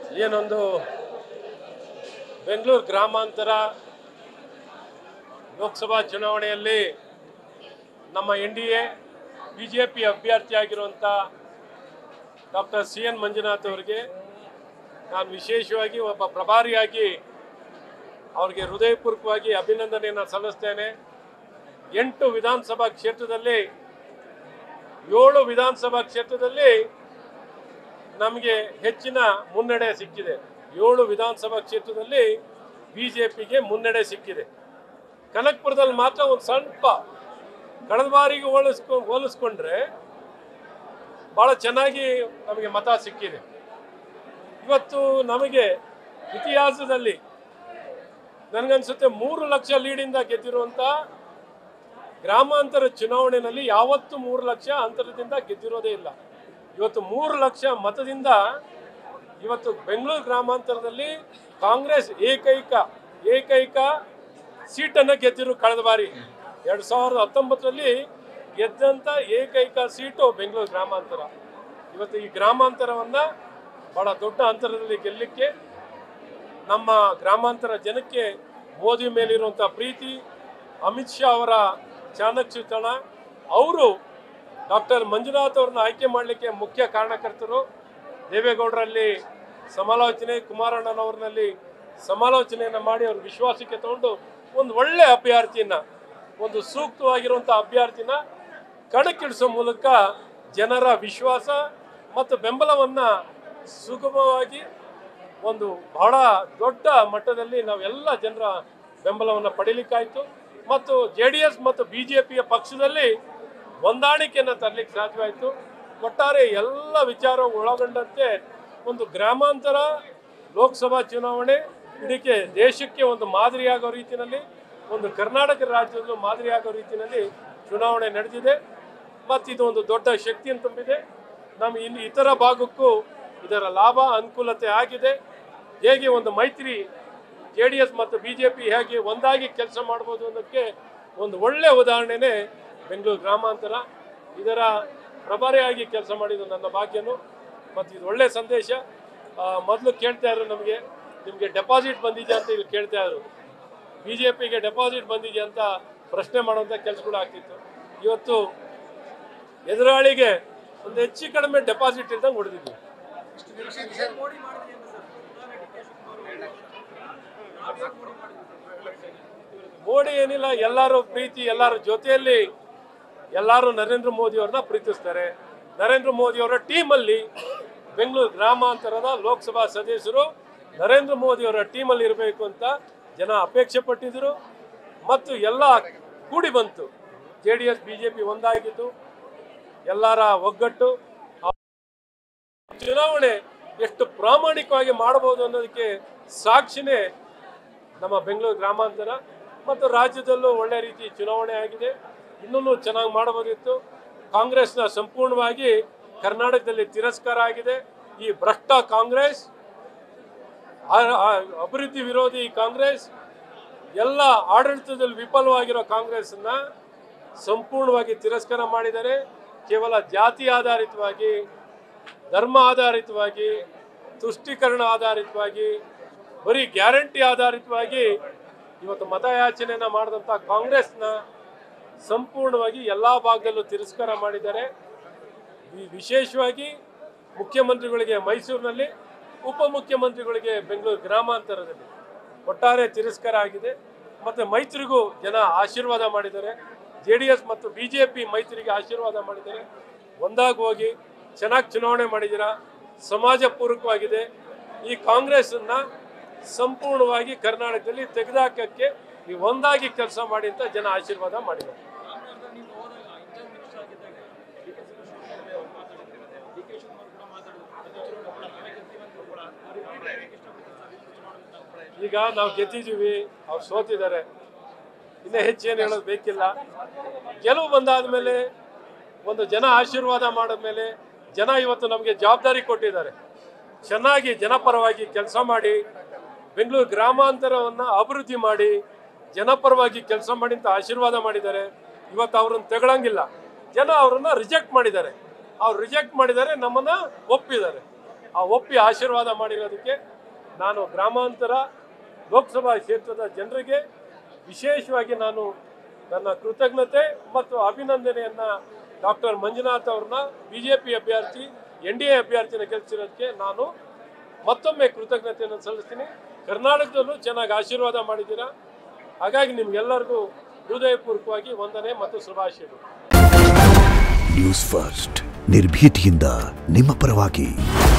ಏನೊಂದು ಬೆಂಗಳೂರು ಗ್ರಾಮಾಂತರ ಲೋಕಸಭಾ ಚುನಾವಣೆಯಲ್ಲಿ ನಮ್ಮ N D A B J P ಅಭ್ಯರ್ಥಿಯಾಗಿರುವಂಥ ಡಾಕ್ಟರ್ ಸಿ ಎನ್ ಮಂಜುನಾಥ್ ಅವರಿಗೆ ನಾನು ವಿಶೇಷವಾಗಿ ಒಬ್ಬ ಪ್ರಭಾರಿಯಾಗಿ ಅವರಿಗೆ ಹೃದಯಪೂರ್ವಕವಾಗಿ ಅಭಿನಂದನೆಯನ್ನು ಸಲ್ಲಿಸ್ತೇನೆ ಎಂಟು ವಿಧಾನಸಭಾ ಕ್ಷೇತ್ರದಲ್ಲಿ ಏಳು ವಿಧಾನಸಭಾ ಕ್ಷೇತ್ರದಲ್ಲಿ ನಮಗೆ ಹೆಚ್ಚಿನ ಮುನ್ನಡೆ ಸಿಕ್ಕಿದೆ ಏಳು ವಿಧಾನಸಭಾ ಕ್ಷೇತ್ರದಲ್ಲಿ ಬಿ ಜೆ ಪಿಗೆ ಮುನ್ನಡೆ ಸಿಕ್ಕಿದೆ ಕನಕಪುರದಲ್ಲಿ ಮಾತ್ರ ಒಂದು ಸ್ವಲ್ಪ ಕಳೆದ ಬಾರಿಗೆ ಹೋಲಿಸ್ಕೊ ಹೋಲಿಸ್ಕೊಂಡ್ರೆ ಭಾಳ ಚೆನ್ನಾಗಿ ನಮಗೆ ಮತ ಸಿಕ್ಕಿದೆ ಇವತ್ತು ನಮಗೆ ಇತಿಹಾಸದಲ್ಲಿ ನನಗನ್ಸುತ್ತೆ ಮೂರು ಲಕ್ಷ ಲೀಡಿಂದ ಗೆದ್ದಿರುವಂಥ ಗ್ರಾಮಾಂತರ ಚುನಾವಣೆಯಲ್ಲಿ ಯಾವತ್ತೂ ಮೂರು ಲಕ್ಷ ಅಂತರದಿಂದ ಗೆದ್ದಿರೋದೇ ಇಲ್ಲ ಇವತ್ತು ಮೂರು ಲಕ್ಷ ಮತದಿಂದ ಇವತ್ತು ಬೆಂಗಳೂರು ಗ್ರಾಮಾಂತರದಲ್ಲಿ ಕಾಂಗ್ರೆಸ್ ಏಕೈಕ ಏಕೈಕ ಸೀಟನ್ನು ಗೆದ್ದಿರು ಕಳೆದ ಬಾರಿ ಎರಡು ಸಾವಿರದ ಹತ್ತೊಂಬತ್ತರಲ್ಲಿ ಗೆದ್ದಂಥ ಏಕೈಕ ಸೀಟು ಬೆಂಗಳೂರು ಗ್ರಾಮಾಂತರ ಇವತ್ತು ಈ ಗ್ರಾಮಾಂತರವನ್ನು ಭಾಳ ದೊಡ್ಡ ಅಂತರದಲ್ಲಿ ಗೆಲ್ಲಲಿಕ್ಕೆ ನಮ್ಮ ಗ್ರಾಮಾಂತರ ಜನಕ್ಕೆ ಮೋದಿ ಮೇಲಿರುವಂಥ ಪ್ರೀತಿ ಅಮಿತ್ ಶಾ ಅವರ ಚಾಣಕ್ಷತನ ಅವರು ಡಾಕ್ಟರ್ ಮಂಜುನಾಥ್ ಅವ್ರನ್ನ ಆಯ್ಕೆ ಮಾಡಲಿಕ್ಕೆ ಮುಖ್ಯ ಕಾರಣಕರ್ತರು ದೇವೇಗೌಡರಲ್ಲಿ ಸಮಾಲೋಚನೆ ಕುಮಾರಣ್ಣನವ್ರನಲ್ಲಿ ಸಮಾಲೋಚನೆಯನ್ನು ಮಾಡಿ ಅವ್ರ ವಿಶ್ವಾಸಕ್ಕೆ ತಗೊಂಡು ಒಂದು ಒಳ್ಳೆ ಅಭ್ಯರ್ಥಿನ ಒಂದು ಸೂಕ್ತವಾಗಿರುವಂಥ ಅಭ್ಯರ್ಥಿನ ಕಣಕ್ಕಿಳಿಸೋ ಮೂಲಕ ಜನರ ವಿಶ್ವಾಸ ಮತ್ತು ಬೆಂಬಲವನ್ನು ಸುಗಮವಾಗಿ ಒಂದು ಬಹಳ ದೊಡ್ಡ ಮಟ್ಟದಲ್ಲಿ ನಾವೆಲ್ಲ ಜನರ ಬೆಂಬಲವನ್ನು ಪಡೀಲಿಕ್ಕಾಯಿತು ಮತ್ತು ಜೆ ಡಿ ಎಸ್ ಮತ್ತು ಬಿ ಜೆ ಪಿಯ ಪಕ್ಷದಲ್ಲಿ ಹೊಂದಾಣಿಕೆಯನ್ನು ತರಲಿಕ್ಕೆ ಸಾಧ್ಯವಾಯಿತು ಒಟ್ಟಾರೆ ಎಲ್ಲ ವಿಚಾರ ಒಳಗೊಂಡಂತೆ ಒಂದು ಗ್ರಾಮಾಂತರ ಲೋಕಸಭಾ ಚುನಾವಣೆ ಇದಕ್ಕೆ ದೇಶಕ್ಕೆ ಒಂದು ಮಾದರಿಯಾಗೋ ರೀತಿಯಲ್ಲಿ ಒಂದು ಕರ್ನಾಟಕ ರಾಜ್ಯದಲ್ಲೂ ಮಾದರಿಯಾಗೋ ರೀತಿಯಲ್ಲಿ ಚುನಾವಣೆ ನಡೆದಿದೆ ಮತ್ತು ಇದು ಒಂದು ದೊಡ್ಡ ಶಕ್ತಿಯನ್ನು ತುಂಬಿದೆ ನಮ್ಮ ಇನ್ನು ಇತರ ಭಾಗಕ್ಕೂ ಇದರ ಲಾಭ ಅನುಕೂಲತೆ ಆಗಿದೆ ಹೇಗೆ ಒಂದು ಮೈತ್ರಿ ಜೆ ಡಿ ಎಸ್ ಮತ್ತು ಬಿ ಜೆ ಪಿ ಹೇಗೆ ಒಂದಾಗಿ ಕೆಲಸ ಮಾಡ್ಬೋದು ಅನ್ನೋದಕ್ಕೆ ಒಂದು ಒಳ್ಳೆಯ ಉದಾಹರಣೆನೇ ಬೆಂಗಳೂರು ಗ್ರಾಮಾಂತರ ಇದರ ಪ್ರಭಾರಿಯಾಗಿ ಕೆಲಸ ಮಾಡಿದ್ದು ನನ್ನ ಭಾಗ್ಯನು ಮತ್ತು ಇದು ಒಳ್ಳೆಯ ಸಂದೇಶ ಮೊದಲು ಕೇಳ್ತಾ ಇದ್ರು ನಮಗೆ ನಿಮಗೆ ಡೆಪಾಸಿಟ್ ಬಂದಿದೆ ಅಂತ ಇಲ್ಲಿ ಕೇಳ್ತಾ ಇದ್ರು ಬಿ ಜೆ ಪಿಗೆ ಡೆಪಾಸಿಟ್ ಬಂದಿದೆ ಅಂತ ಪ್ರಶ್ನೆ ಮಾಡುವಂಥ ಕೆಲಸಗಳು ಆಗ್ತಿತ್ತು ಇವತ್ತು ಎದುರಾಳಿಗೆ ಒಂದು ಹೆಚ್ಚು ಕಡಿಮೆ ಡೆಪಾಸಿಟ್ ಇಲ್ದಂಗೆ ಹೊಡೆದಿದ್ವಿ ಮೋಡಿ ಏನಿಲ್ಲ ಎಲ್ಲರೂ ಪ್ರೀತಿ ಎಲ್ಲರ ಜೊತೆಯಲ್ಲಿ ಎಲ್ಲರೂ ನರೇಂದ್ರ ಮೋದಿ ಅವ್ರನ್ನ ಪ್ರೀತಿಸ್ತಾರೆ ನರೇಂದ್ರ ಮೋದಿ ಅವರ ಟೀಮಲ್ಲಿ ಬೆಂಗಳೂರು ಗ್ರಾಮಾಂತರದ ಲೋಕಸಭಾ ಸದಸ್ಯರು ನರೇಂದ್ರ ಮೋದಿ ಅವರ ಟೀಮಲ್ಲಿ ಇರಬೇಕು ಅಂತ ಜನ ಅಪೇಕ್ಷೆ ಪಟ್ಟಿದ್ರು ಮತ್ತು ಎಲ್ಲ ಕೂಡಿ ಬಂತು J D S B J P ಒಂದಾಗಿದ್ದು ಎಲ್ಲರ ಒಗ್ಗಟ್ಟು ಆ ಚುನಾವಣೆ ಎಷ್ಟು ಪ್ರಾಮಾಣಿಕವಾಗಿ ಮಾಡಬಹುದು ಅನ್ನೋದಕ್ಕೆ ಸಾಕ್ಷಿನೇ ನಮ್ಮ ಬೆಂಗಳೂರು ಗ್ರಾಮಾಂತರ ಮತ್ತು ರಾಜ್ಯದಲ್ಲೂ ಒಳ್ಳೆ ರೀತಿ ಚುನಾವಣೆ ಆಗಿದೆ ಇನ್ನೂ ಚೆನ್ನಾಗಿ ಮಾಡಬಹುದಿತ್ತು ಕಾಂಗ್ರೆಸ್ನ ಸಂಪೂರ್ಣವಾಗಿ ಕರ್ನಾಟಕದಲ್ಲಿ ತಿರಸ್ಕಾರ ಆಗಿದೆ ಈ ಭ್ರಷ್ಟ ಕಾಂಗ್ರೆಸ್ ಆ- ಆ- ಅಭಿವೃದ್ಧಿ ವಿರೋಧಿ ಕಾಂಗ್ರೆಸ್ ಎಲ್ಲ ಆಡಳಿತದಲ್ಲಿ ವಿಫಲವಾಗಿರೋ ಕಾಂಗ್ರೆಸ್ನ ಸಂಪೂರ್ಣವಾಗಿ ತಿರಸ್ಕಾರ ಮಾಡಿದ್ದಾರೆ ಕೇವಲ ಜಾತಿ ಆಧಾರಿತವಾಗಿ ಧರ್ಮ ಆಧಾರಿತವಾಗಿ ತುಷ್ಟೀಕರಣ ಆಧಾರಿತವಾಗಿ ಬರೀ ಗ್ಯಾರಂಟಿ ಆಧಾರಿತವಾಗಿ ಇವತ್ತು ಮತಯಾಚನೆಯನ್ನ ಮಾಡಿದಂಥ ಕಾಂಗ್ರೆಸ್ನ ಸಂಪೂರ್ಣವಾಗಿ ಎಲ್ಲ ಭಾಗದಲ್ಲೂ ತಿರಸ್ಕಾರ ಮಾಡಿದ್ದಾರೆ ಈ ವಿಶೇಷವಾಗಿ ಮುಖ್ಯಮಂತ್ರಿಗಳಿಗೆ ಮೈಸೂರಿನಲ್ಲಿ ಉಪಮುಖ್ಯಮಂತ್ರಿಗಳಿಗೆ ಬೆಂಗಳೂರು ಗ್ರಾಮಾಂತರದಲ್ಲಿ ಒಟ್ಟಾರೆ ತಿರಸ್ಕಾರ ಆಗಿದೆ ಮತ್ತು ಮೈತ್ರಿಗೂ ಜನ ಆಶೀರ್ವಾದ ಮಾಡಿದ್ದಾರೆ ಜೆ ಡಿ ಎಸ್ ಮತ್ತು ಬಿ ಜೆ ಪಿ ಮೈತ್ರಿಗೆ ಆಶೀರ್ವಾದ ಮಾಡಿದ್ದಾರೆ ಒಂದಾಗಿ ಹೋಗಿ ಚೆನ್ನಾಗಿ ಚುನಾವಣೆ ಮಾಡಿದ್ದೀರಾ ಸಮಾಜ ಪೂರಕವಾಗಿದೆ ಈ ಕಾಂಗ್ರೆಸ್ಸನ್ನು ಸಂಪೂರ್ಣವಾಗಿ ಕರ್ನಾಟಕದಲ್ಲಿ ತೆಗೆದುಹಾಕಕ್ಕೆ ನೀವು ಒಂದಾಗಿ ಕೆಲಸ ಮಾಡಿ ಅಂತ ಜನ ಆಶೀರ್ವಾದ ಮಾಡಿದ್ದಾರೆ ಈಗ ನಾವು ಗೆದ್ದಿದ್ದೀವಿ ಅವ್ರು ಸೋತಿದ್ದಾರೆ ಇನ್ನೂ ಹೆಚ್ಚೇನು ಹೇಳೋದು ಬೇಕಿಲ್ಲ ಗೆಲುವು ಬಂದಾದ ಮೇಲೆ ಒಂದು ಜನ ಆಶೀರ್ವಾದ ಮಾಡಿದ್ಮೇಲೆ ಜನ ಇವತ್ತು ನಮಗೆ ಜವಾಬ್ದಾರಿ ಕೊಟ್ಟಿದ್ದಾರೆ ಚೆನ್ನಾಗಿ ಜನಪರವಾಗಿ ಕೆಲಸ ಮಾಡಿ ಬೆಂಗಳೂರು ಗ್ರಾಮಾಂತರವನ್ನು ಅಭಿವೃದ್ಧಿ ಮಾಡಿ ಜನಪರವಾಗಿ ಕೆಲಸ ಮಾಡಿ ಅಂತ ಆಶೀರ್ವಾದ ಮಾಡಿದ್ದಾರೆ ಇವತ್ತು ಅವ್ರನ್ನ ತಗೊಳಂಗಿಲ್ಲ ಜನ ಅವರನ್ನ ರಿಜೆಕ್ಟ್ ಮಾಡಿದ್ದಾರೆ ಅವ್ರು ರಿಜೆಕ್ಟ್ ಮಾಡಿದ್ದಾರೆ ನಮ್ಮನ್ನ ಒಪ್ಪಿದ್ದಾರೆ ಆ ಒಪ್ಪಿ ಆಶೀರ್ವಾದ ಮಾಡಿರೋದಕ್ಕೆ ನಾನು ಗ್ರಾಮಾಂತರ ಲೋಕಸಭಾ ಕ್ಷೇತ್ರದ ಜನರಿಗೆ ವಿಶೇಷವಾಗಿ ನಾನು ನನ್ನ ಕೃತಜ್ಞತೆ ಮತ್ತು ಅಭಿನಂದನೆಯನ್ನು ಡಾಕ್ಟರ್ ಮಂಜುನಾಥ್ ಅವ್ರನ್ನ ಬಿ ಜೆ ಪಿ ಅಭ್ಯರ್ಥಿ ಎನ್ ಡಿ ಎ ಅಭ್ಯರ್ಥಿನ ಗೆಲ್ಲಿಸಿರೋದಕ್ಕೆ ನಾನು ಮತ್ತೊಮ್ಮೆ ಕೃತಜ್ಞತೆಯನ್ನು ಸಲ್ಲಿಸ್ತೀನಿ ಕರ್ನಾಟಕದಲ್ಲೂ ಚೆನ್ನಾಗಿ ಆಶೀರ್ವಾದ ಮಾಡಿದ್ದೀರಾ ಹಾಗಾಗಿ ನಿಮ್ಗೆಲ್ಲರಿಗೂ ಹೃದಯಪೂರ್ವಕವಾಗಿ ವಂದನೆ ಮತ್ತು ಶುಭಾಶಯಗಳು ನ್ಯೂಸ್ ಫಸ್ಟ್ ನಿರ್ಭೀತಿಯಿಂದ ನಿಮ್ಮ ಪರವಾಗಿ